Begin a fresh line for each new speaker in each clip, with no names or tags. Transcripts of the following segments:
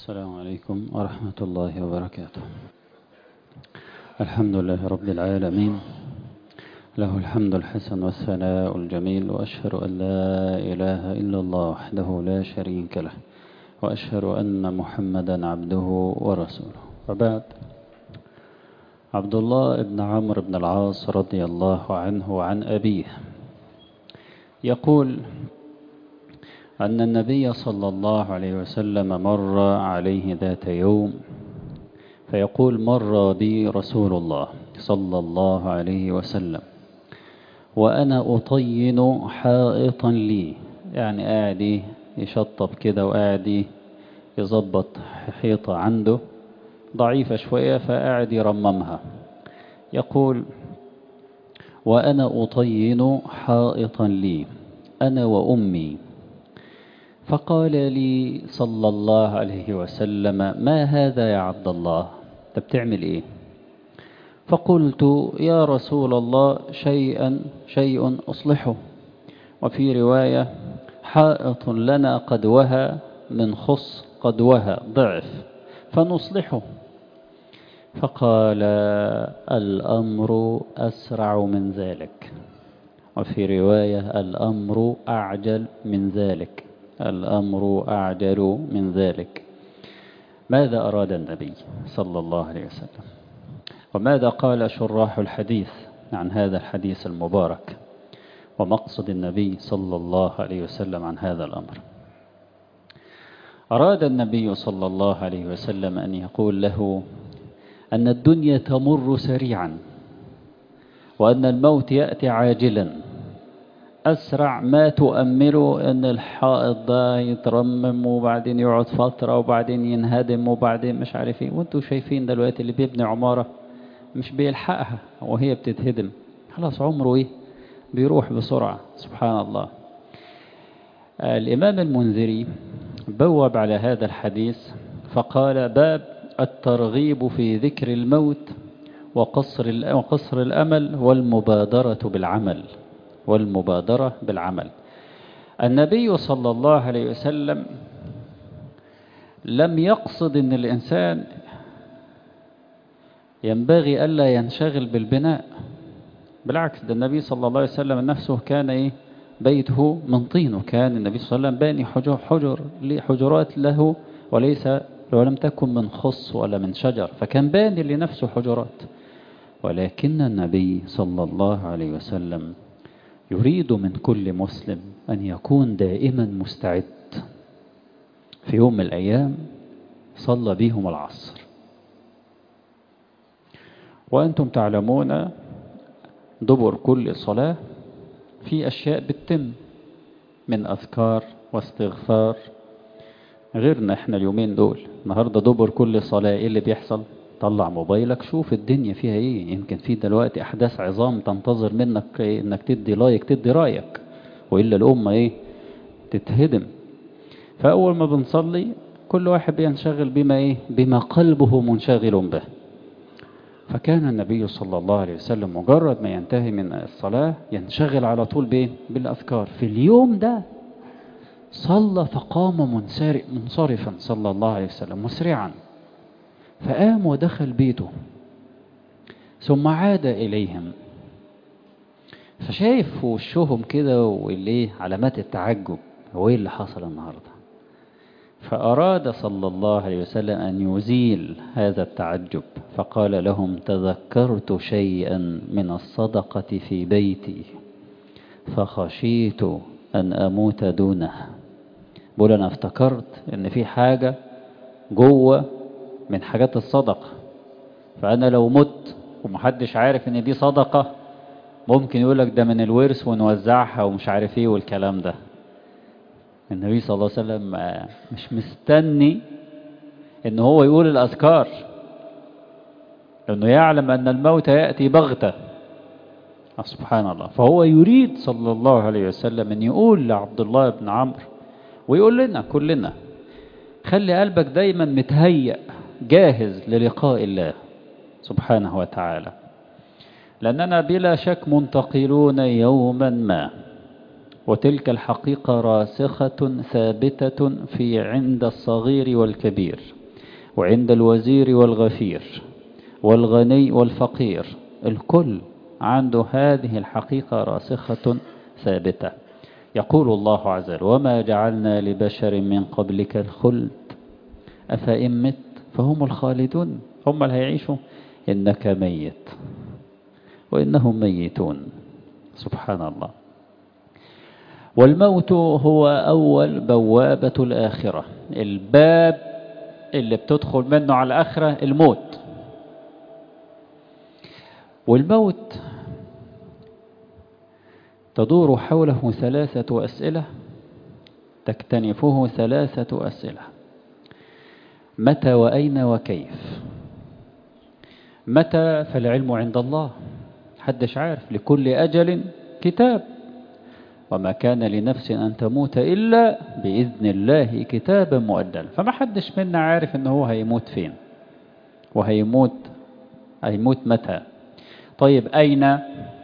السلام عليكم ورحمة الله وبركاته الحمد لله رب العالمين له الحمد الحسن والثناء الجميل وأشهد أن لا إله إلا الله وحده لا شريك له وأشهد أن محمدا عبده ورسوله وبعد عبد الله بن عمرو بن العاص رضي الله عنه وعن أبيه يقول أن النبي صلى الله عليه وسلم مر عليه ذات يوم فيقول مر بي رسول الله صلى الله عليه وسلم وأنا أطين حائطا لي يعني قاعد يشطب كده وقاعد يظبط حيطة عنده ضعيفة شوية فقاعد يرممها يقول وأنا أطين حائطا لي أنا وأمي فقال لي صلى الله عليه وسلم ما هذا يا عبد الله انت بتعمل ايه فقلت يا رسول الله شيئا شيء أصلحه وفي رواية حائط لنا قد وهى من خص قد وهى ضعف فنصلحه فقال الأمر أسرع من ذلك وفي رواية الأمر أعجل من ذلك الأمر أعجل من ذلك ماذا أراد النبي صلى الله عليه وسلم وماذا قال شراح الحديث عن هذا الحديث المبارك ومقصد النبي صلى الله عليه وسلم عن هذا الأمر أراد النبي صلى الله عليه وسلم أن يقول له أن الدنيا تمر سريعا وأن الموت يأتي عاجلا أسرع ما تؤمله أن الحائط ده يترمم وبعدين يقعد فترة وبعدين ينهدم وبعدين مش عارف ايه وانتوا شايفين دلوقتي اللي بيبني عمارة مش بيلحقها وهي بتتهدم خلاص عمره ايه بيروح بسرعة سبحان الله الإمام المنذري بوب على هذا الحديث فقال باب الترغيب في ذكر الموت وقصر وقصر الأمل والمبادرة بالعمل والمبادرة بالعمل النبي صلى الله عليه وسلم لم يقصد أن الإنسان ينبغي ألا ينشغل بالبناء بالعكس ده النبي صلى الله عليه وسلم نفسه كان إيه بيته من طين وكان النبي صلى الله عليه وسلم باني حجر, حجر حجرات له وليس ولم تكن من خص ولا من شجر فكان باني لنفسه حجرات ولكن النبي صلى الله عليه وسلم يريد من كل مسلم أن يكون دائما مستعد في يوم من الأيام صلى بهم العصر وأنتم تعلمون دبر كل صلاة في أشياء بتتم من أذكار واستغفار غيرنا احنا اليومين دول النهاردة دبر كل صلاة ايه اللي بيحصل طلع موبايلك شوف الدنيا فيها ايه يمكن في دلوقتي احداث عظام تنتظر منك إيه انك تدي لايك تدي رايك والا الامه ايه تتهدم فاول ما بنصلي كل واحد بينشغل بما ايه بما قلبه منشغل به فكان النبي صلى الله عليه وسلم مجرد ما ينتهي من الصلاة ينشغل على طول بين بالأذكار في اليوم ده صلى فقام منصرفا صلى الله عليه وسلم مسرعا فقام ودخل بيته ثم عاد إليهم فشايف في وشهم كده والليه علامات التعجب هو ايه اللي حصل النهارده فأراد صلى الله عليه وسلم أن يزيل هذا التعجب فقال لهم تذكرت شيئا من الصدقة في بيتي فخشيت أن أموت دونه بقول أنا افتكرت أن في حاجة جوه من حاجات الصدقة فأنا لو مت ومحدش عارف ان دي صدقة ممكن يقولك ده من الورث ونوزعها ومش عارف ايه والكلام ده النبي صلى الله عليه وسلم مش مستني ان هو يقول الأذكار لأنه يعلم أن الموت يأتي بغتة سبحان الله فهو يريد صلى الله عليه وسلم أن يقول لعبد الله بن عمرو ويقول لنا كلنا خلي قلبك دايما متهيأ جاهز للقاء الله سبحانه وتعالى لأننا بلا شك منتقلون يوما ما وتلك الحقيقة راسخة ثابتة في عند الصغير والكبير وعند الوزير والغفير والغني والفقير الكل عنده هذه الحقيقة راسخة ثابتة يقول الله عز وجل وما جعلنا لبشر من قبلك الخلد أفإن مت فهم الخالدون هم اللي هيعيشوا إنك ميت وإنهم ميتون سبحان الله والموت هو أول بوابة الآخرة الباب اللي بتدخل منه على الآخرة الموت والموت تدور حوله ثلاثة أسئلة تكتنفه ثلاثة أسئلة متى وأين وكيف متى فالعلم عند الله حدش عارف لكل أجل كتاب وما كان لنفس أن تموت إلا بإذن الله كتابا مؤجلا فما حدش منا عارف أنه هو هيموت فين وهيموت هيموت متى طيب أين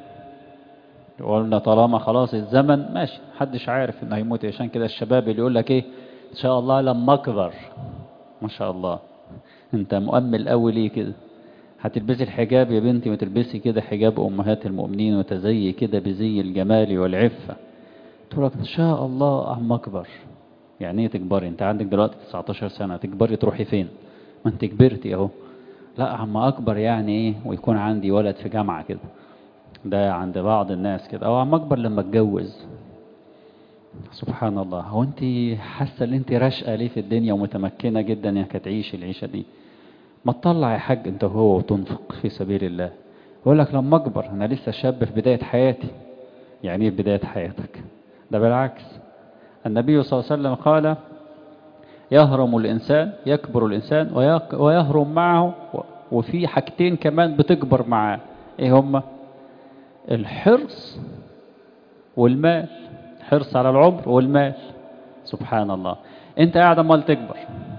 قلنا طالما خلاص الزمن ماشي محدش عارف انه هيموت عشان كده الشباب اللي يقول لك ايه ان شاء الله لما اكبر ما شاء الله انت مؤمل قوي ليه كده هتلبسي الحجاب يا بنتي وتلبسي كده حجاب امهات المؤمنين وتزي كده بزي الجمال والعفة تقول لك ان شاء الله اما اكبر يعني ايه تكبري انت عندك دلوقتي 19 سنة تكبري تروحي فين ما انت كبرتي اهو لا عما اكبر يعني ايه ويكون عندي ولد في جامعة كده ده عند بعض الناس كده او عم اكبر لما اتجوز سبحان الله هو انت حاسه ان انت راشقه ليه في الدنيا ومتمكنه جدا انك تعيشي العيشه دي ما تطلع يا حاج انت وهو وتنفق في سبيل الله يقول لك لما اكبر انا لسه شاب في بدايه حياتي يعني ايه بدايه حياتك ده بالعكس النبي صلى الله عليه وسلم قال يهرم الانسان يكبر الانسان ويهرم معه وفي حاجتين كمان بتكبر معاه ايه هما الحرص والمال حرص على العمر والمال سبحان الله انت قاعد امال تكبر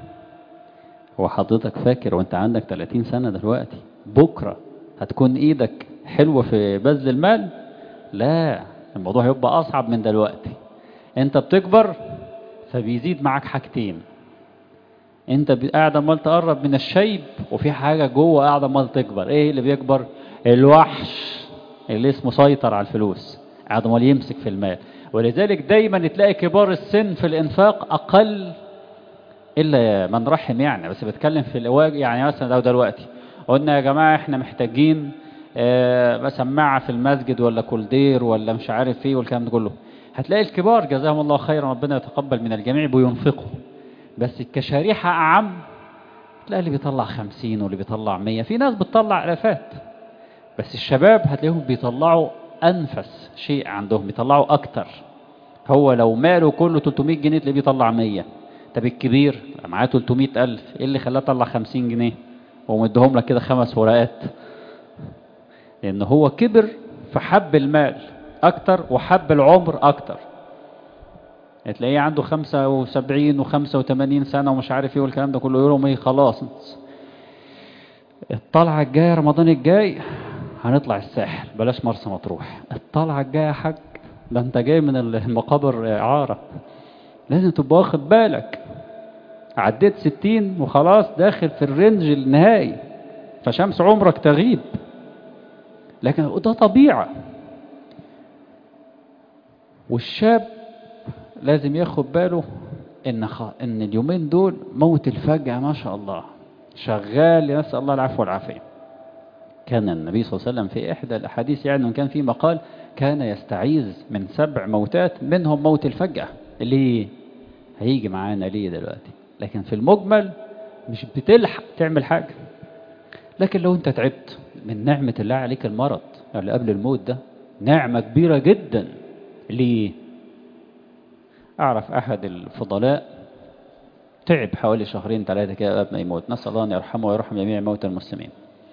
هو حضرتك فاكر وانت عندك 30 سنة دلوقتي بكرة هتكون ايدك حلوة في بذل المال لا الموضوع هيبقى اصعب من دلوقتي انت بتكبر فبيزيد معاك حاجتين انت قاعد امال تقرب من الشيب وفي حاجة جوه قاعد امال تكبر ايه اللي بيكبر الوحش اللي اسمه سيطر على الفلوس قاعد امال يمسك في المال ولذلك دايما تلاقي كبار السن في الانفاق اقل الا من رحم يعني بس بتكلم في الواجب يعني مثلا لو دلوقتي قلنا يا جماعه احنا محتاجين آه سماعه في المسجد ولا كولدير ولا مش عارف ايه والكلام ده كله هتلاقي الكبار جزاهم الله خيرا ربنا يتقبل من الجميع بينفقوا بس كشريحه اعم تلاقي اللي بيطلع خمسين واللي بيطلع مية في ناس بتطلع الافات بس الشباب هتلاقيهم بيطلعوا أنفس شيء عندهم بيطلعوا أكتر هو لو ماله كله 300 جنيه تلاقيه بيطلع 100 طب الكبير معاه 300 ألف إيه اللي خلاه يطلع 50 جنيه ومدهم لك كده خمس ورقات لأن هو كبر فحب المال أكتر وحب العمر أكتر تلاقيه عنده 75 و85 سنة ومش عارف ايه والكلام ده كله يقول لهم ايه خلاص الطلعة الجاية رمضان الجاي هنطلع الساحل بلاش مرسى مطروح الطلعة الجاية يا حاج ده انت جاي من المقابر اعارة لازم تبقى واخد بالك عديت ستين وخلاص داخل في الرينج النهائي فشمس عمرك تغيب لكن ده طبيعة والشاب لازم ياخد باله ان خ... ان اليومين دول موت الفجأة ما شاء الله شغال نسأل الله العفو والعافية كان النبي صلى الله عليه وسلم في إحدى الأحاديث يعني كان في مقال كان يستعيذ من سبع موتات منهم موت الفجأة ليه هيجي معانا ليه دلوقتي لكن في المجمل مش بتلحق تعمل حاجة لكن لو انت تعبت من نعمة الله عليك المرض اللي قبل الموت ده نعمة كبيرة جدا ليه أعرف أحد الفضلاء تعب حوالي شهرين ثلاثة كده قبل ما يموت نسأل الله أن يرحمه ويرحم جميع موتى المسلمين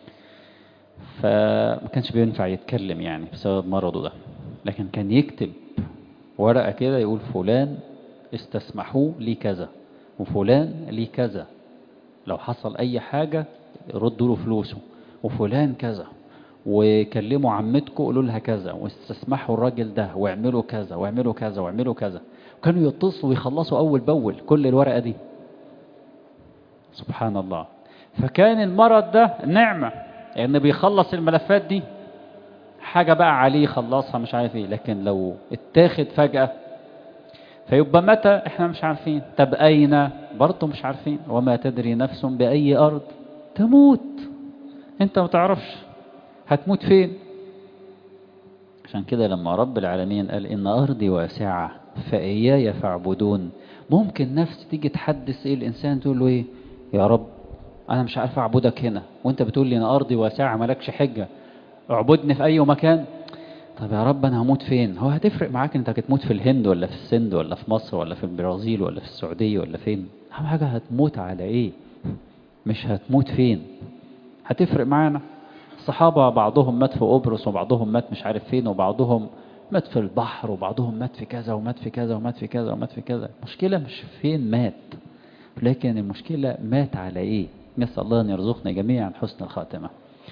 فما كانش بينفع يتكلم يعني بسبب مرضه ده لكن كان يكتب ورقة كده يقول فلان استسمحوه لي كذا وفلان لي كذا لو حصل أي حاجة ردوا له فلوسه وفلان كذا وكلموا عمتكم قولوا لها كذا واستسمحوا الراجل ده واعملوا كذا واعملوا كذا واعملوا كذا كانوا يتصلوا ويخلصوا أول بأول كل الورقة دي سبحان الله فكان المرض ده نعمة لأن يعني بيخلص الملفات دي حاجة بقى عليه خلصها مش عارف ايه لكن لو اتاخد فجأة فيبقى متى احنا مش عارفين طب اين برضه مش عارفين وما تدري نفس بأي أرض تموت انت ما تعرفش هتموت فين عشان كده لما رب العالمين قال إن أرضي واسعة فإياي فاعبدون ممكن نفس تيجي تحدث إيه الإنسان تقول له إيه يا رب أنا مش عارف أعبدك هنا وأنت بتقول لي إن أرضي واسعة مالكش حجة اعبدني في أي مكان طب يا رب أنا هموت فين هو هتفرق معاك أنت هتموت في الهند ولا في السند ولا في مصر ولا في البرازيل ولا في السعودية ولا فين أهم حاجة هتموت على إيه مش هتموت فين هتفرق معانا الصحابة بعضهم مات في قبرص وبعضهم مات مش عارف فين وبعضهم مات في البحر وبعضهم مات في كذا ومات في كذا ومات في كذا ومات في كذا المشكلة مش فين مات لكن المشكلة مات على ايه نسأل الله أن يرزقنا جميعا حسن الخاتمة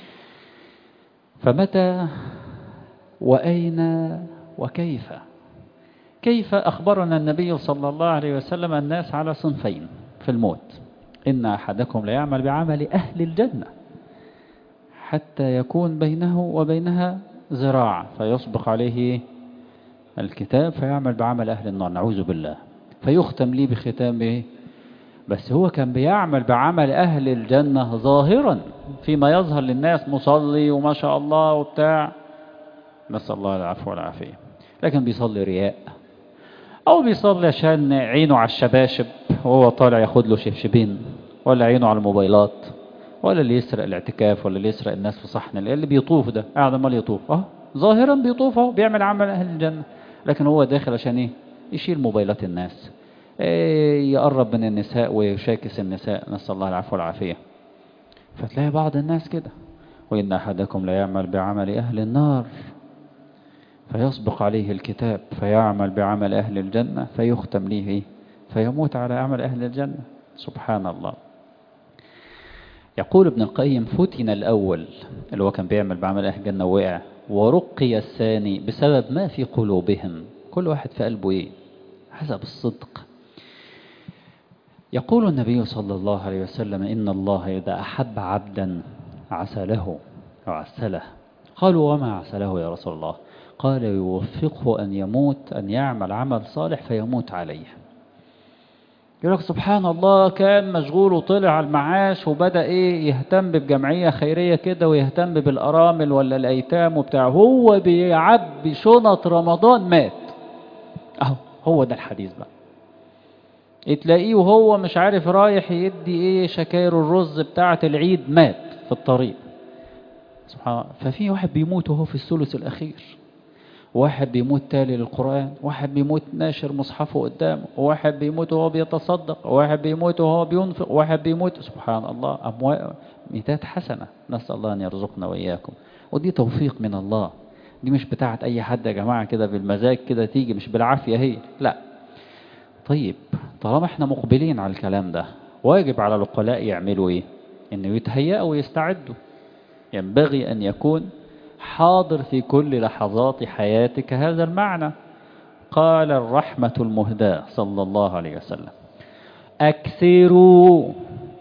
فمتى وأين وكيف كيف أخبرنا النبي صلى الله عليه وسلم الناس على صنفين في الموت إن أحدكم ليعمل بعمل أهل الجنة حتى يكون بينه وبينها زراع فيسبق عليه الكتاب فيعمل بعمل أهل النار نعوذ بالله فيختم لي بختام إيه بس هو كان بيعمل بعمل أهل الجنة ظاهرا فيما يظهر للناس مصلي وما شاء الله وبتاع نسأل الله العفو والعافية لكن بيصلي رياء أو بيصلي عشان عينه على الشباشب وهو طالع ياخد له شبشبين ولا عينه على الموبايلات ولا اللي يسرق الاعتكاف ولا اللي يسرق الناس في صحن اللي بيطوف ده قاعد امال يطوف اه ظاهرا بيطوف اهو بيعمل عمل اهل الجنه لكن هو داخل عشان ايه يشيل موبايلات الناس إيه يقرب من النساء ويشاكس النساء نسال الله العفو والعافيه فتلاقي بعض الناس كده وان احدكم ليعمل بعمل اهل النار فيسبق عليه الكتاب فيعمل بعمل اهل الجنه فيختم ليه ايه فيموت على عمل اهل الجنه سبحان الله يقول ابن القيم فتن الأول اللي هو كان بيعمل بعمل أهل الجنة وقع ورقي الثاني بسبب ما في قلوبهم كل واحد في قلبه إيه حسب الصدق يقول النبي صلى الله عليه وسلم إن الله إذا أحب عبدا عسله أو عسله قالوا وما عسله يا رسول الله قال يوفقه أن يموت أن يعمل عمل صالح فيموت عليه يقول لك سبحان الله كان مشغول وطلع على المعاش وبدأ ايه يهتم بجمعية خيرية كده ويهتم بالأرامل ولا الأيتام وبتاع هو بيعبي شنط رمضان مات اهو هو ده الحديث بقى تلاقيه وهو مش عارف رايح يدي ايه شكاير الرز بتاعة العيد مات في الطريق سبحان الله ففي واحد بيموت وهو في الثلث الأخير واحد بيموت تالي للقرآن واحد بيموت ناشر مصحفه قدامه واحد بيموت وهو بيتصدق واحد بيموت وهو بينفق واحد بيموت سبحان الله أموال ميتات حسنة نسأل الله أن يرزقنا وإياكم ودي توفيق من الله دي مش بتاعت أي حد يا جماعة كده بالمزاج كده تيجي مش بالعافية هي لا طيب طالما احنا مقبلين على الكلام ده واجب على العقلاء يعملوا ايه انه يتهيأوا ويستعدوا ينبغي أن يكون حاضر في كل لحظات حياتك هذا المعنى قال الرحمة المهداة صلى الله عليه وسلم أكثروا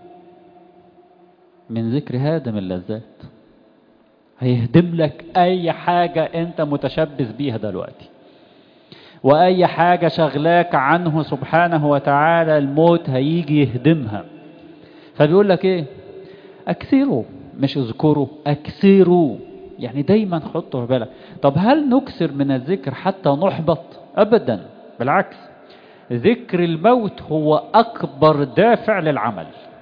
من ذكر هادم اللذات هيهدم لك أي حاجة أنت متشبث بيها دلوقتي وأي حاجة شغلاك عنه سبحانه وتعالى الموت هيجي يهدمها فبيقول لك إيه أكثروا مش اذكروا أكثروا يعني دايما حطوا في بالك طب هل نكثر من الذكر حتى نحبط ابدا بالعكس ذكر الموت هو اكبر دافع للعمل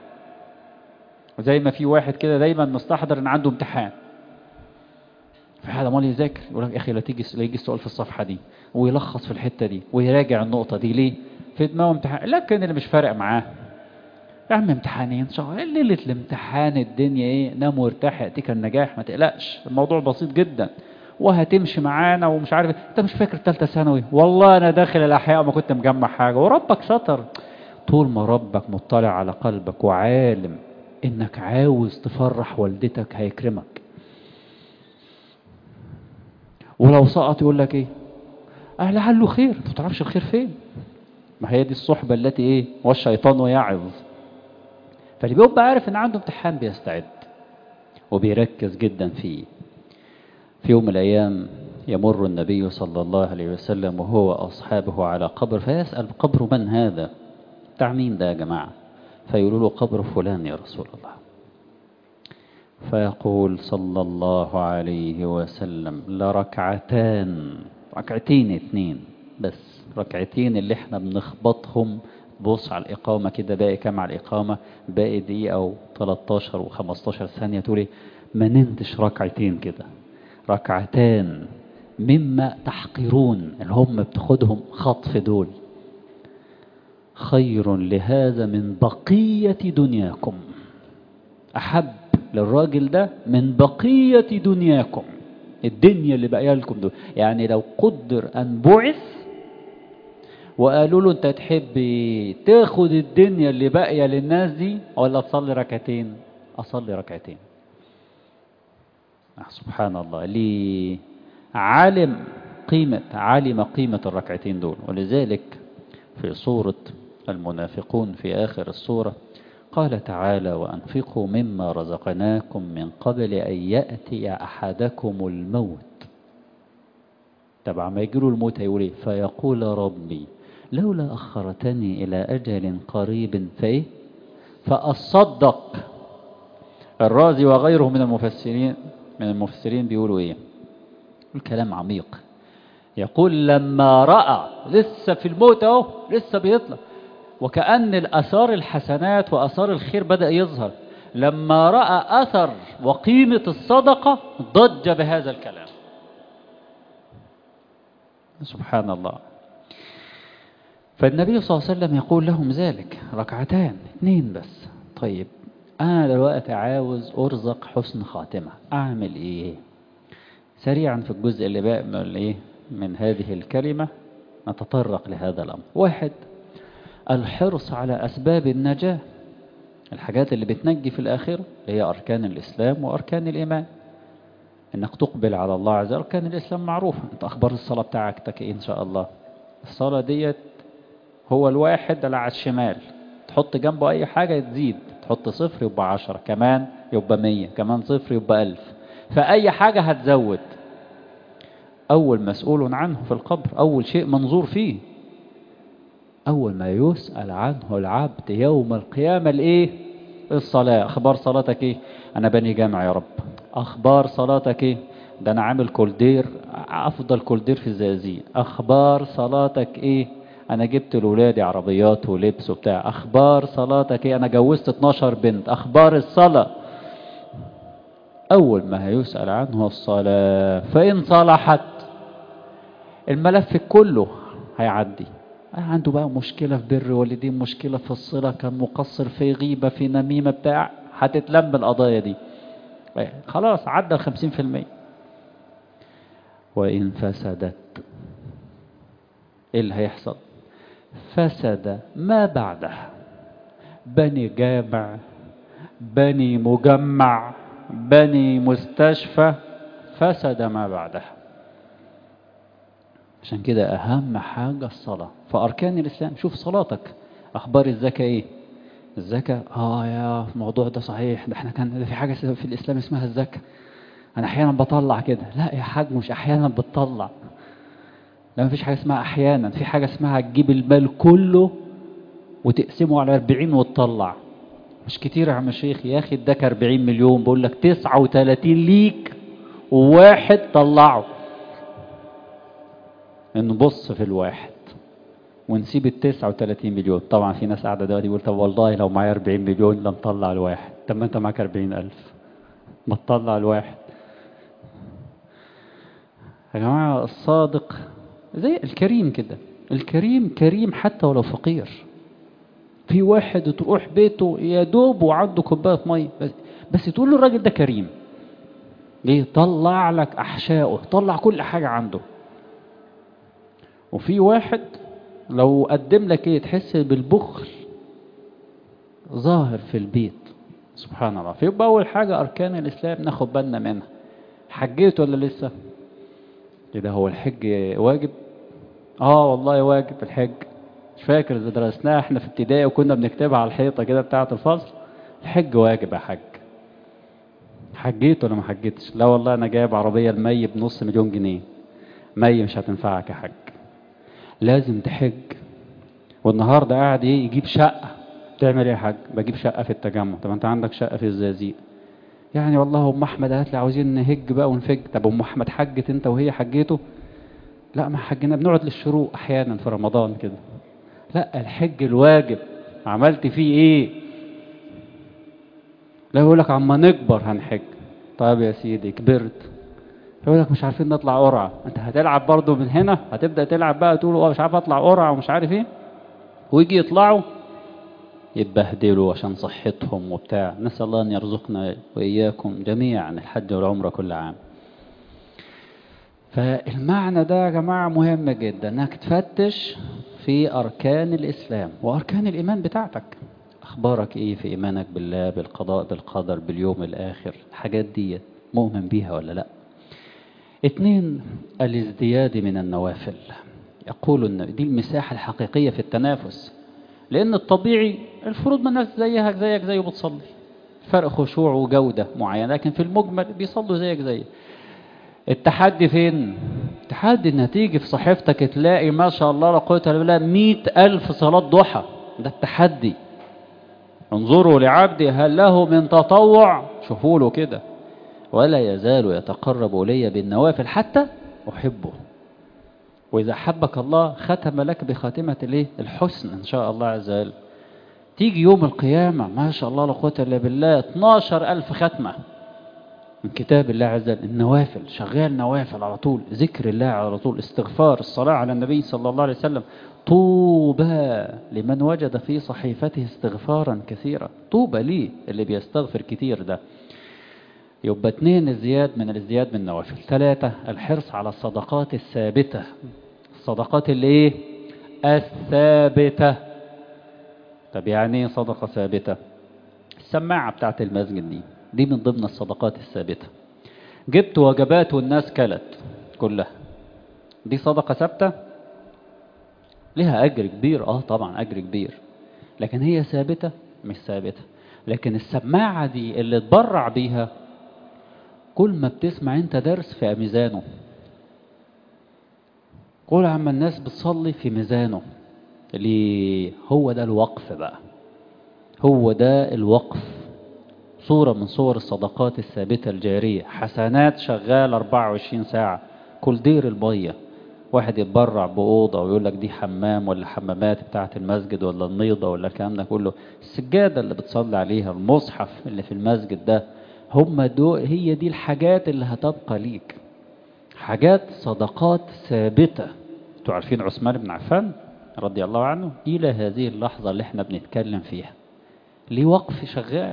زي ما في واحد كده دايما مستحضر ان عنده امتحان في حد امال يذاكر يقول لك يا اخي لا تيجي لا يجي السؤال في الصفحه دي ويلخص في الحته دي ويراجع النقطه دي ليه في دماغه امتحان لكن اللي مش فارق معاه يا عم امتحانين ان شاء الله ليله الامتحان الدنيا ايه نام وارتاح ياتيك النجاح ما تقلقش الموضوع بسيط جدا وهتمشي معانا ومش عارف انت مش فاكر ثالثه ثانوي والله انا داخل الاحياء ما كنت مجمع حاجه وربك ستر طول ما ربك مطلع على قلبك وعالم انك عاوز تفرح والدتك هيكرمك ولو سقط يقول لك ايه اه لعله خير انت ما تعرفش الخير فين ما هي دي الصحبة التي ايه والشيطان يعظ فاللي بيبقى عارف ان عنده امتحان بيستعد وبيركز جدا فيه في يوم من الايام يمر النبي صلى الله عليه وسلم وهو أصحابه على قبر فيسأل قبر من هذا بتاع مين ده يا جماعة فيقولوا له قبر فلان يا رسول الله فيقول صلى الله عليه وسلم لركعتان ركعتين اتنين بس ركعتين اللي احنا بنخبطهم بص على الإقامة كده باقي كام على الإقامة باقي دقيقة أو 13 و15 ثانية تقولي ما نمتش ركعتين كده ركعتان مما تحقرون اللي هم بتاخدهم خطف دول خير لهذا من بقية دنياكم أحب للراجل ده من بقية دنياكم الدنيا اللي بقى لكم دول يعني لو قدر أن بعث وقالوا له أنت تحب تاخد الدنيا اللي باقية للناس دي ولا تصلي ركعتين أصلي ركعتين سبحان الله ليه علم قيمة علم قيمة الركعتين دول ولذلك في سورة المنافقون في آخر السورة قال تعالى وأنفقوا مما رزقناكم من قبل أن يأتي أحدكم الموت تبع ما يجيله الموت هيقول ايه فيقول ربي لولا أخرتني إلى أجل قريب فإيه فأصدق الرازي وغيره من المفسرين من المفسرين بيقولوا ايه الكلام عميق يقول لما رأى لسه في الموت اهو لسه بيطلع وكأن الأثار الحسنات وأثار الخير بدأ يظهر لما رأى أثر وقيمة الصدقة ضج بهذا الكلام سبحان الله فالنبي صلى الله عليه وسلم يقول لهم ذلك ركعتان اثنين بس طيب أنا دلوقتي عاوز أرزق حسن خاتمة أعمل إيه سريعا في الجزء اللي باقي من الايه من هذه الكلمة نتطرق لهذا الأمر واحد الحرص على أسباب النجاة الحاجات اللي بتنجي في الآخرة هي أركان الإسلام وأركان الإيمان إنك تقبل على الله عز وجل أركان الإسلام معروفة أنت أخبار الصلاة بتاعك إيه إن شاء الله الصلاة ديت هو الواحد اللي على الشمال تحط جنبه أي حاجة تزيد تحط صفر يبقى عشرة كمان يبقى مية كمان صفر يبقى ألف فأي حاجة هتزود أول مسؤول عنه في القبر أول شيء منظور فيه أول ما يسأل عنه العبد يوم القيامة الإيه الصلاة أخبار صلاتك إيه أنا بني جامع يا رب أخبار صلاتك إيه ده أنا عامل كولدير أفضل كولدير في الزقازيق أخبار صلاتك إيه أنا جبت لولادي عربيات ولبس وبتاع أخبار صلاتك إيه أنا جوزت 12 بنت أخبار الصلاة أول ما هيسأل عنه الصلاة فإن صلحت الملف كله هيعدي عنده بقى مشكلة في بر والدين مشكلة في الصلة كان مقصر في غيبة في نميمة بتاع هتتلم القضايا دي خلاص عدى الخمسين في المية وإن فسدت إيه اللي هيحصل فسد ما بعدها بني جامع بني مجمع بني مستشفى فسد ما بعدها عشان كده أهم حاجة الصلاة فأركان الإسلام شوف صلاتك أخبار الزكاة إيه الزكاة آه يا الموضوع ده صحيح ده احنا كان في حاجة في الإسلام اسمها الزكاة أنا أحيانا بطلع كده لا يا حاج مش أحيانا بتطلع لا مفيش حاجة اسمها أحيانا في حاجة اسمها تجيب المال كله وتقسمه على 40 وتطلع مش كتير يا عم الشيخ يا أخي اداك 40 مليون بقول لك 39 ليك وواحد طلعه نبص في الواحد ونسيب ال 39 مليون طبعا في ناس قاعده دلوقتي يقول طب والله لو معايا 40 مليون لم طلع الواحد طب ما انت معاك 40000 ما تطلع الواحد يا جماعه الصادق زي الكريم كده الكريم كريم حتى ولو فقير في واحد تروح بيته يا دوب وعنده كوبايه ميه بس, بس تقول له الراجل ده كريم ليه طلع لك احشائه طلع كل حاجه عنده وفي واحد لو قدم لك ايه تحس بالبخل ظاهر في البيت سبحان الله فيبقى اول حاجة اركان الاسلام ناخد بالنا منها حجيت ولا لسه ايه ده هو الحج واجب اه والله واجب الحج مش فاكر اذا درسناها احنا في ابتدائي وكنا بنكتبها على الحيطه كده بتاعه الفصل الحج واجب يا حج حجيت ولا ما حجيتش لا والله انا جايب عربيه المي بنص مليون جنيه مي مش هتنفعك يا حج لازم تحج والنهارده قاعد ايه يجيب شقه تعمل ايه يا حاج بجيب شقه في التجمع طب انت عندك شقه في الزقازيق يعني والله ام احمد قالت لي عاوزين نهج بقى ونفج طب ام احمد حجت انت وهي حجيته لا ما حجنا بنقعد للشروق احيانا في رمضان كده لا الحج الواجب عملت فيه ايه لا يقول لك عما نكبر هنحج طيب يا سيدي كبرت يقول لك مش عارفين نطلع قرعه انت هتلعب برضه من هنا هتبدا تلعب بقى تقول اه مش عارف اطلع قرعه ومش عارف ايه ويجي يطلعوا يتبهدلوا عشان صحتهم وبتاع نسال الله ان يرزقنا واياكم جميعا الحج والعمره كل عام فالمعنى ده يا جماعه مهم جدا انك تفتش في اركان الاسلام واركان الايمان بتاعتك اخبارك ايه في ايمانك بالله بالقضاء بالقدر باليوم الاخر الحاجات دي مؤمن بيها ولا لا اتنين الازدياد من النوافل يقول ان دي المساحة الحقيقية في التنافس لان الطبيعي الفروض ما الناس زيها زيك زيه بتصلي فرق خشوع وجودة معينة لكن في المجمل بيصلوا زيك زي التحدي فين التحدي ان تيجي في صحيفتك تلاقي ما شاء الله لا قوة الا بالله مئة ألف صلاة ضحى ده التحدي انظروا لعبدي هل له من تطوع شوفوا له كده ولا يزال يتقرب إلي بالنوافل حتى أحبه وإذا حبك الله ختم لك بخاتمة الايه الحسن إن شاء الله عز وجل تيجي يوم القيامة ما شاء الله لا قوة إلا بالله 12 ألف ختمة من كتاب الله عز وجل النوافل شغال نوافل على طول ذكر الله على طول استغفار الصلاة على النبي صلى الله عليه وسلم طوبى لمن وجد في صحيفته استغفارا كثيرا طوبى ليه اللي بيستغفر كتير ده يبقى اتنين الزياد من الازدياد من النوافل ثلاثة الحرص على الصدقات الثابتة الصدقات اللي ايه الثابتة طب يعني ايه صدقة ثابتة السماعة بتاعت المسجد دي دي من ضمن الصدقات الثابتة جبت وجبات والناس كلت كلها دي صدقة ثابتة لها أجر كبير اه طبعا أجر كبير لكن هي ثابتة مش ثابتة لكن السماعة دي اللي تبرع بيها كل ما بتسمع انت درس في ميزانه كل عما الناس بتصلي في ميزانه اللي هو ده الوقف بقى هو ده الوقف صورة من صور الصدقات الثابتة الجارية حسنات شغال 24 ساعة كل دير البية واحد يتبرع بأوضة ويقول لك دي حمام ولا حمامات بتاعة المسجد ولا النيضة ولا الكلام ده كله السجادة اللي بتصلي عليها المصحف اللي في المسجد ده هم دول هي دي الحاجات اللي هتبقى ليك حاجات صدقات ثابتة انتوا عارفين عثمان بن عفان رضي الله عنه إلى هذه اللحظة اللي احنا بنتكلم فيها ليه وقف شغال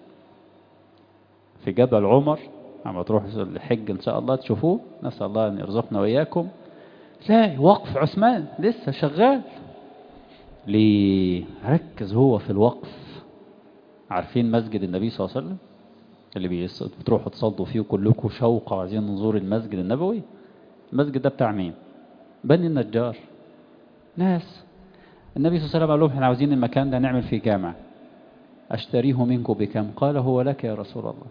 في جبل عمر لما تروحوا الحج إن شاء الله تشوفوه نسأل الله أن يرزقنا وإياكم تلاقي وقف عثمان لسه شغال ليه ركز هو في الوقف عارفين مسجد النبي صلى الله عليه وسلم اللي بيص... بتروحوا تصلوا فيه كلكم شوق وعايزين نزور المسجد النبوي المسجد ده بتاع مين بني النجار ناس النبي صلى الله عليه وسلم قال لهم احنا عاوزين المكان ده نعمل فيه جامع اشتريه منكم بكم قال هو لك يا رسول الله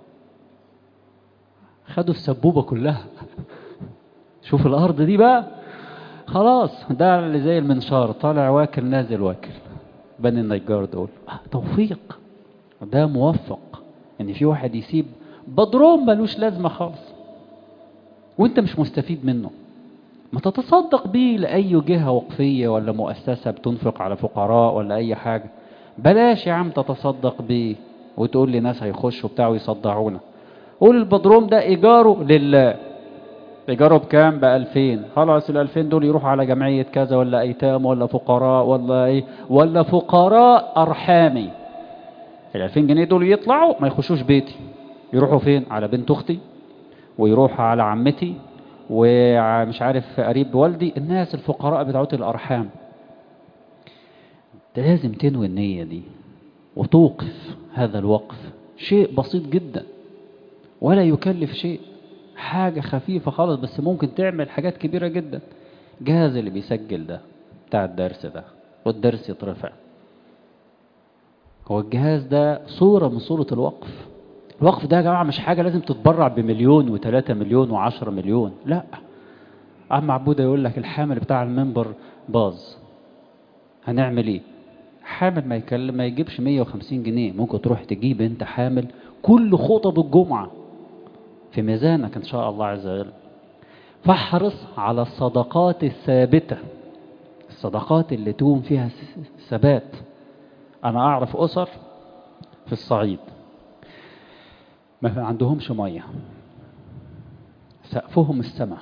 خدوا السبوبة كلها شوف الأرض دي بقى خلاص ده اللي زي المنشار طالع واكل نازل واكل بني النجار دول توفيق ده موفق ان في واحد يسيب بدروم ملوش لازمة خالص وانت مش مستفيد منه ما تتصدق بيه لأي جهة وقفية ولا مؤسسة بتنفق على فقراء ولا أي حاجة بلاش يا عم تتصدق بيه وتقول لي ناس هيخشوا بتاع ويصدعونا قول البدروم ده إيجاره لله إيجاره بكام بألفين خلاص الألفين دول يروحوا على جمعية كذا ولا أيتام ولا فقراء ولا إيه ولا فقراء أرحامي الألفين جنيه دول يطلعوا ما يخشوش بيتي يروحوا فين على بنت أختي ويروحوا على عمتي ومش عارف قريب والدي الناس الفقراء بتاعت الأرحام ده لازم تنوي النية دي وتوقف هذا الوقف شيء بسيط جدا ولا يكلف شيء حاجة خفيفة خالص بس ممكن تعمل حاجات كبيرة جدا جهاز اللي بيسجل ده بتاع الدرس ده والدرس يترفع هو الجهاز ده صورة من صورة الوقف الوقف ده يا جماعة مش حاجة لازم تتبرع بمليون وثلاثة مليون وعشرة مليون لا عم عبودة يقول لك الحامل بتاع المنبر باظ هنعمل ايه حامل ما يكلم ما يجيبش 150 جنيه ممكن تروح تجيب انت حامل كل خطب الجمعة في ميزانك ان شاء الله عز وجل فاحرص على الصدقات الثابتة الصدقات اللي تقوم فيها ثبات انا اعرف اسر في الصعيد ما عندهمش ميه سقفهم السماء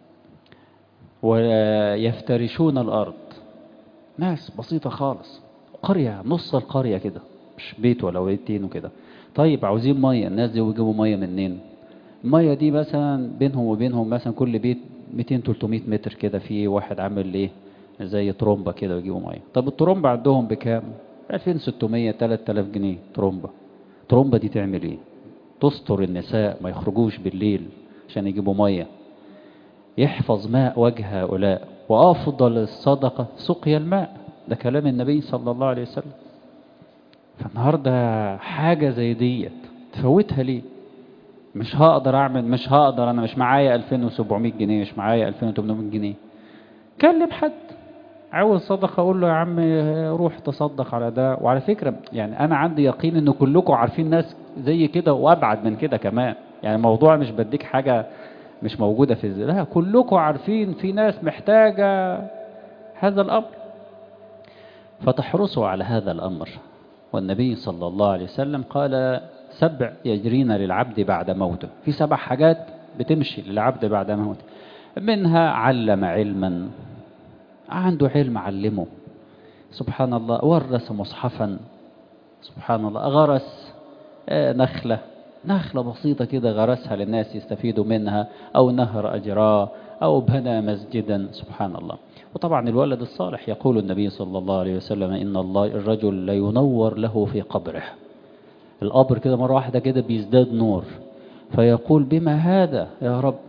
ويفترشون الارض ناس بسيطة خالص قرية نص القرية كده مش بيت ولا بيتين وكده طيب عاوزين مية الناس دي يجيبوا مية منين المية دي مثلا بينهم وبينهم مثلا كل بيت 200 300 متر كده في واحد عامل ايه زي ترومبا كده ويجيبوا مية طب الترومبا عندهم بكام 2600 3000 جنيه ترومبا ترومبا دي تعمل ايه تستر النساء ما يخرجوش بالليل عشان يجيبوا مية يحفظ ماء وجه هؤلاء وأفضل الصدقة سقيا الماء ده كلام النبي صلى الله عليه وسلم فالنهاردة حاجة زي ديت تفوتها ليه مش هقدر أعمل مش هقدر أنا مش معايا 2700 جنيه مش معايا 2800 جنيه كلم حد عاوز صدقة أقول له يا عم روح تصدق على ده وعلى فكرة يعني أنا عندي يقين إن كلكم عارفين ناس زي كده وأبعد من كده كمان يعني الموضوع مش بديك حاجة مش موجودة في الزي. لا كلكم عارفين في ناس محتاجة هذا الأمر فتحرصوا على هذا الأمر والنبي صلى الله عليه وسلم قال سبع يجرين للعبد بعد موته في سبع حاجات بتمشي للعبد بعد موته منها علم علما عنده علم علمه سبحان الله ورث مصحفا سبحان الله غرس نخلة نخلة بسيطة كده غرسها للناس يستفيدوا منها أو نهر أجراه أو بنى مسجدا سبحان الله وطبعا الولد الصالح يقول النبي صلى الله عليه وسلم إن الله الرجل لا ينور له في قبره القبر كده مرة واحدة كده بيزداد نور فيقول بما هذا يا رب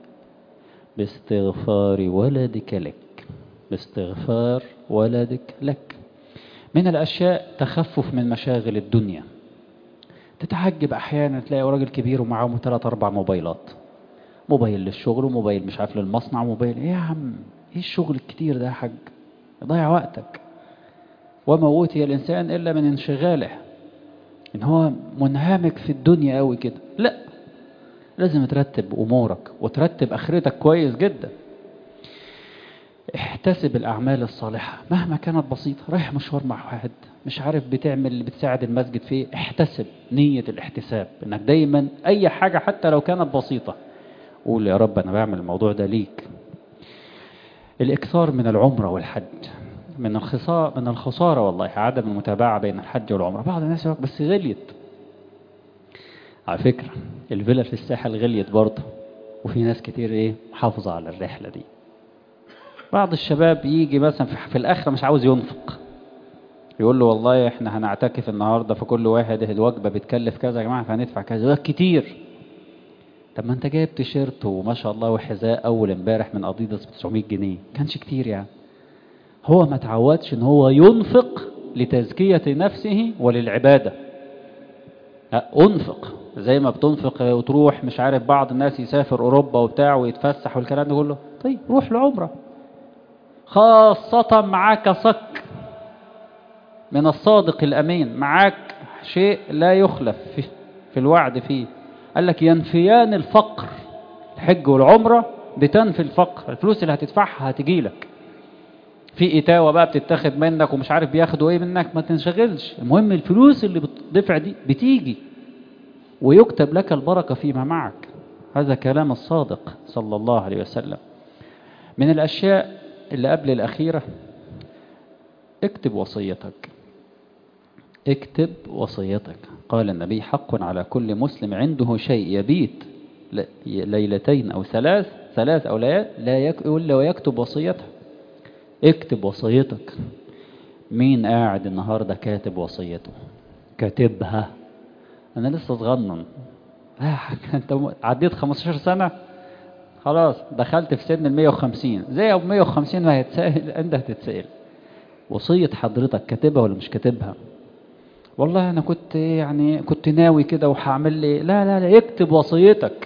باستغفار ولدك لك باستغفار ولدك لك من الأشياء تخفف من مشاغل الدنيا تتعجب أحيانا تلاقي راجل كبير ومعاه ثلاث أربع موبايلات موبايل للشغل وموبايل مش عارف للمصنع موبايل ايه يا عم ايه الشغل الكتير ده يا حاج ضيع وقتك وما أوتي الإنسان إلا من انشغاله إن هو منهمك في الدنيا قوي كده لا لازم ترتب أمورك وترتب آخرتك كويس جدا احتسب الأعمال الصالحة مهما كانت بسيطة رايح مشوار مع واحد مش عارف بتعمل بتساعد المسجد فيه احتسب نية الاحتساب انك دايما اي حاجة حتى لو كانت بسيطة قول يا رب انا بعمل الموضوع ده ليك الاكثار من العمرة والحج من الخسارة من الخسارة والله عدم المتابعة بين الحج والعمرة بعض الناس يقول بس غليت على فكرة الفيلا في الساحل غليت برضه وفي ناس كتير ايه محافظة على الرحلة دي بعض الشباب يجي مثلا في الآخرة مش عاوز ينفق يقول له والله احنا هنعتكف النهاردة فكل واحد الوجبة بتكلف كذا يا جماعة فهندفع كذا ده كتير طب ما انت جايب تيشيرت وما شاء الله وحذاء اول امبارح من اديداس ب 900 جنيه كانش كتير يعني هو ما تعودش ان هو ينفق لتزكية نفسه وللعبادة انفق زي ما بتنفق وتروح مش عارف بعض الناس يسافر اوروبا وبتاع ويتفسح والكلام ده كله طيب روح لعمره خاصة معاك صك من الصادق الأمين معاك شيء لا يخلف في, في الوعد فيه قال لك ينفيان الفقر الحج والعمرة بتنفي الفقر الفلوس اللي هتدفعها هتجي لك في إتاوة بقى بتتاخد منك ومش عارف بياخدوا ايه منك ما تنشغلش المهم الفلوس اللي بتدفع دي بتيجي ويكتب لك البركة فيما معك هذا كلام الصادق صلى الله عليه وسلم من الأشياء اللي قبل الأخيرة اكتب وصيتك اكتب وصيتك قال النبي حق على كل مسلم عنده شيء يبيت ليلتين أو ثلاث ثلاث أو ليال لا يك... إلا ويكتب وصيته اكتب وصيتك مين قاعد النهاردة كاتب وصيته كاتبها أنا لسه صغنن لا يا حاج انت عديت 15 سنة خلاص دخلت في سن ال 150 زي ابو 150 ما هيتسأل انت هتتسأل وصية حضرتك كاتبها ولا مش كاتبها والله انا كنت يعني كنت ناوي كده وهعمل لي لا لا لا اكتب وصيتك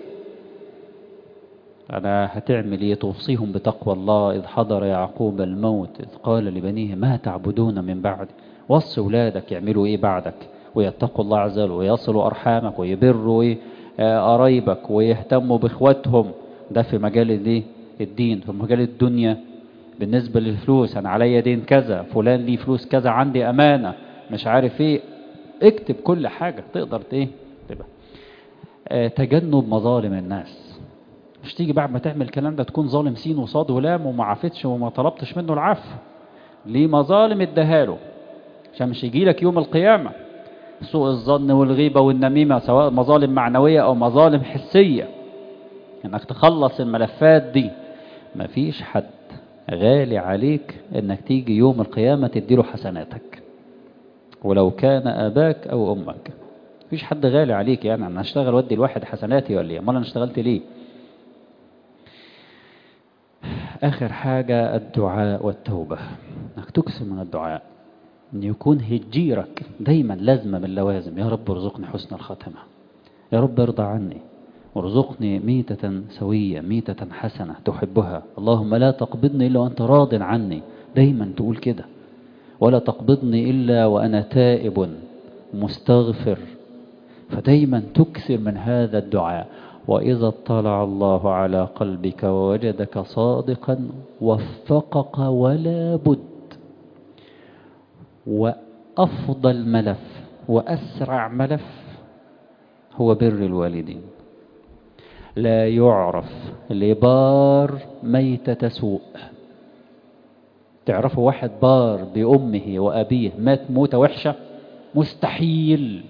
أنا هتعمل إيه توصيهم بتقوى الله إذ حضر يعقوب الموت إذ قال لبنيه ما تعبدون من بعد وصي أولادك يعملوا إيه بعدك ويتقوا الله عز وجل ويصلوا أرحامك ويبروا إيه قرايبك ويهتموا بإخواتهم ده في مجال دي الدين في مجال الدنيا بالنسبة للفلوس أنا عليا دين كذا فلان ليه فلوس كذا عندي أمانة مش عارف إيه اكتب كل حاجة تقدر إيه تبقى آه تجنب مظالم الناس مش تيجي بعد ما تعمل الكلام ده تكون ظالم سين وصاد ولام وما عفتش وما طلبتش منه العفو ليه مظالم اداهاله عشان مش يجي لك يوم القيامة سوء الظن والغيبة والنميمة سواء مظالم معنوية أو مظالم حسية انك تخلص الملفات دي مفيش حد غالي عليك انك تيجي يوم القيامة تديله حسناتك ولو كان اباك او امك مفيش حد غالي عليك يعني انا اشتغل ودي الواحد حسناتي ولا ايه امال انا اشتغلت ليه اخر حاجة الدعاء والتوبة انك تكسر من الدعاء ان يكون هجيرك دايما لازمة من اللوازم يا رب ارزقني حسن الخاتمة يا رب ارضى عني وارزقني ميتة سوية ميتة حسنة تحبها اللهم لا تقبضني إلا وأنت راض عني دايما تقول كده ولا تقبضني إلا وأنا تائب مستغفر فدايما تكثر من هذا الدعاء وإذا اطلع الله على قلبك ووجدك صادقا وفقك ولا بد وأفضل ملف وأسرع ملف هو بر الوالدين لا يعرف لبار ميتة سوء تعرفوا واحد بار بأمه وأبيه مات موتة وحشة مستحيل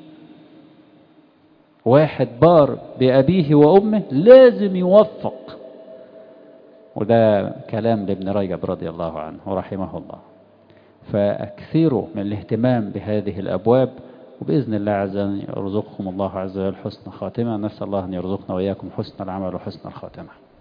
واحد بار بأبيه وأمه لازم يوفق وده كلام لابن رجب رضي الله عنه ورحمه الله فأكثروا من الاهتمام بهذه الأبواب وبإذن الله عز وجل يرزقكم الله عز وجل حسن خاتمة نسأل الله أن يرزقنا وإياكم حسن العمل وحسن الخاتمة